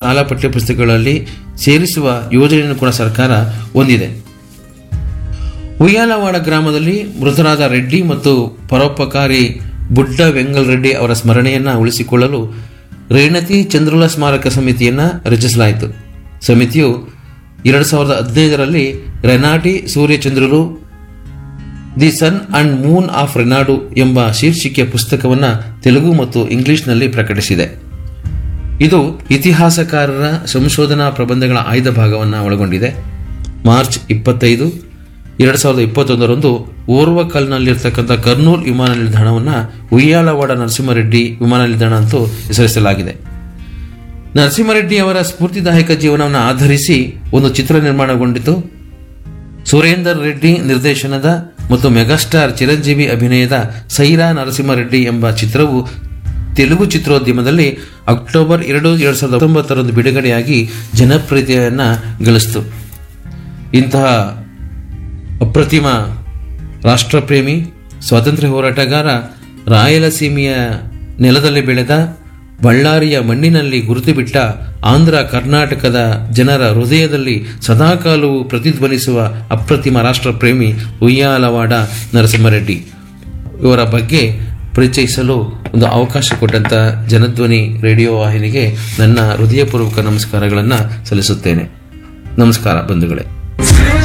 ಶಾಲಾ ಪಠ್ಯಪುಸ್ತಕಗಳಲ್ಲಿ ಸೇರಿಸುವ ಯೋಜನೆಯನ್ನು ಕೂಡ ಸರ್ಕಾರ ಹೊಂದಿದೆ ಉಯ್ಯಾಲವಾಡ ಗ್ರಾಮದಲ್ಲಿ ಮೃತರಾದ ರೆಡ್ಡಿ ಮತ್ತು ಪರೋಪಕಾರಿ ಬುಡ್ಡ ವೆಂಗಲ್ ರೆಡ್ಡಿ ಅವರ ಸ್ಮರಣೆಯನ್ನ ಉಳಿಸಿಕೊಳ್ಳಲು ರೇಣತಿ ಚಂದ್ರುಲ ಸ್ಮಾರಕ ಸಮಿತಿಯನ್ನ ರಚಿಸಲಾಯಿತು ಸಮಿತಿಯು ಎರಡು ಸಾವಿರದ ಹದಿನೈದರಲ್ಲಿ ರೆನಾಟಿ ಸೂರ್ಯಚಂದ್ರರು the sun and moon of Renadu ಎಂಬ ಶೀರ್ಷಿಕೆಯ ಪುಸ್ತಕವನ್ನು ತೆಲುಗು ಮತ್ತು ಇಂಗ್ಲಿಷ್ನಲ್ಲಿ ಪ್ರಕಟಿಸಿದೆ ಇದು ಇತಿಹಾಸಕಾರರ ಸಂಶೋಧನಾ ಪ್ರಬಂಧಗಳ ಆಯ್ದ ಭಾಗವನ್ನು ಒಳಗೊಂಡಿದೆ ಮಾರ್ಚ್ ಇಪ್ಪತ್ತೈದು ಎರಡು ಸಾವಿರದ ಇಪ್ಪತ್ತೊಂದರಂದು ಓರ್ವಕಲ್ನಲ್ಲಿರ್ತಕ್ಕಂಥ ಕರ್ನೂಲ್ ವಿಮಾನ ನಿಲ್ದಾಣವನ್ನು ಉಯ್ಯಾಲವಾಡ ನರಸಿಂಹರೆಡ್ಡಿ ವಿಮಾನ ನಿಲ್ದಾಣ ಅಂತೂ ಹೆಸರಿಸಲಾಗಿದೆ ನರಸಿಂಹರೆಡ್ಡಿ ಅವರ ಸ್ಫೂರ್ತಿದಾಯಕ ಜೀವನವನ್ನು ಆಧರಿಸಿ ಒಂದು ಚಿತ್ರ ನಿರ್ಮಾಣಗೊಂಡಿತು ಸುರೇಂದರ್ ರೆಡ್ಡಿ ನಿರ್ದೇಶನದ ಮತ್ತು ಮೆಗಾಸ್ಟಾರ್ ಚಿರಂಜೀವಿ ಅಭಿನಯದ ಸೈರಾ ನರಸಿಂಹರೆಡ್ಡಿ ಎಂಬ ಚಿತ್ರವು ತೆಲುಗು ಚಿತ್ರೋದ್ಯಮದಲ್ಲಿ ಅಕ್ಟೋಬರ್ ಎರಡು ಎರಡು ಸಾವಿರದ ಹತ್ತೊಂಬತ್ತರಂದು ಬಿಡುಗಡೆಯಾಗಿ ಜನಪ್ರಿಯತೆಯನ್ನು ಗಳಿಸಿತು ಇಂತಹ ಅಪ್ರತಿಮ ರಾಷ್ಟ್ರಪ್ರೇಮಿ ಸ್ವಾತಂತ್ರ್ಯ ಹೋರಾಟಗಾರ ರಾಯಲಸೀಮೆಯ ನೆಲದಲ್ಲಿ ಬೆಳೆದ ಬಳ್ಳಾರಿಯ ಮಣ್ಣಿನಲ್ಲಿ ಗುರುತು ಬಿಟ್ಟ ಆಂಧ್ರ ಕರ್ನಾಟಕದ ಜನರ ಹೃದಯದಲ್ಲಿ ಸದಾಕಾಲವೂ ಪ್ರತಿಧ್ವನಿಸುವ ಅಪ್ರತಿಮ ರಾಷ್ಟ್ರಪ್ರೇಮಿ ಉಯ್ಯಾಲವಾಡ ನರಸಿಂಹರೆಡ್ಡಿ ಇವರ ಬಗ್ಗೆ ಪರಿಚಯಿಸಲು ಒಂದು ಅವಕಾಶ ಕೊಟ್ಟಂತ ಜನಧ್ವನಿ ರೇಡಿಯೋ ವಾಹಿನಿಗೆ ನನ್ನ ಹೃದಯಪೂರ್ವಕ ನಮಸ್ಕಾರಗಳನ್ನು ಸಲ್ಲಿಸುತ್ತೇನೆ ನಮಸ್ಕಾರ ಬಂಧುಗಳೇ